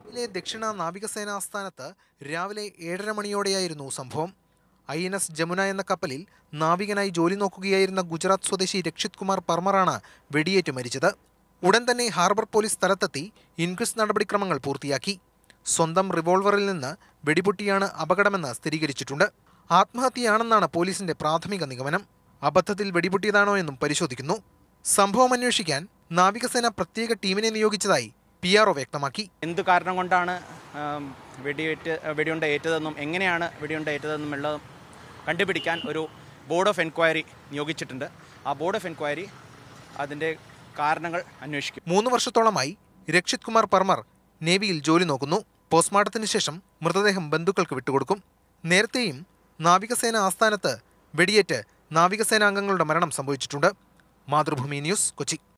ിലെ ദക്ഷിണ നാവികസേന ആസ്ഥാനത്ത് രാവിലെ ഏഴര മണിയോടെയായിരുന്നു സംഭവം ഐ എൻ എസ് ജമുന എന്ന കപ്പലിൽ നാവികനായി ജോലി നോക്കുകയായിരുന്ന ഗുജറാത്ത് സ്വദേശി രക്ഷിത് കുമാർ പർമറാണ് വെടിയേറ്റ് മരിച്ചത് ഉടൻ തന്നെ ഹാർബർ പോലീസ് സ്ഥലത്തെത്തി ഇൻക്വസ്റ്റ് നടപടിക്രമങ്ങൾ പൂർത്തിയാക്കി സ്വന്തം റിവോൾവറിൽ നിന്ന് വെടിപൊട്ടിയാണ് അപകടമെന്ന് സ്ഥിരീകരിച്ചിട്ടുണ്ട് ആത്മഹത്യയാണെന്നാണ് പോലീസിന്റെ പ്രാഥമിക നിഗമനം അബദ്ധത്തിൽ വെടിപൊട്ടിയതാണോ എന്നും പരിശോധിക്കുന്നു സംഭവം അന്വേഷിക്കാൻ നാവികസേന പ്രത്യേക ടീമിനെ നിയോഗിച്ചതായി പി ആർ വ്യക്തമാക്കി എന്ത് കാരണം കൊണ്ടാണ് ആം, വെടിയേറ്റ് വെടിയുണ്ട ഏറ്റതെന്നും എങ്ങനെയാണ് വെടിയുണ്ട ഏറ്റതെന്നും ഉള്ളത് കണ്ടുപിടിക്കാൻ ഒരു ബോർഡ് ഓഫ് എൻക്വയറി നിയോഗിച്ചിട്ടുണ്ട് ആ ബോർഡ് ഓഫ് എൻക്വയറി അതിൻ്റെ കാരണങ്ങൾ അന്വേഷിക്കും മൂന്ന് വർഷത്തോളമായി രക്ഷിത് കുമാർ പർമർ നേവിയിൽ ജോലി നോക്കുന്നു പോസ്റ്റ്മോർട്ടത്തിന് ശേഷം മൃതദേഹം ബന്ധുക്കൾക്ക് വിട്ടുകൊടുക്കും നേരത്തെയും നാവികസേന ആസ്ഥാനത്ത് വെടിയേറ്റ് നാവികസേന അംഗങ്ങളുടെ മരണം സംഭവിച്ചിട്ടുണ്ട് മാതൃഭൂമി ന്യൂസ് കൊച്ചി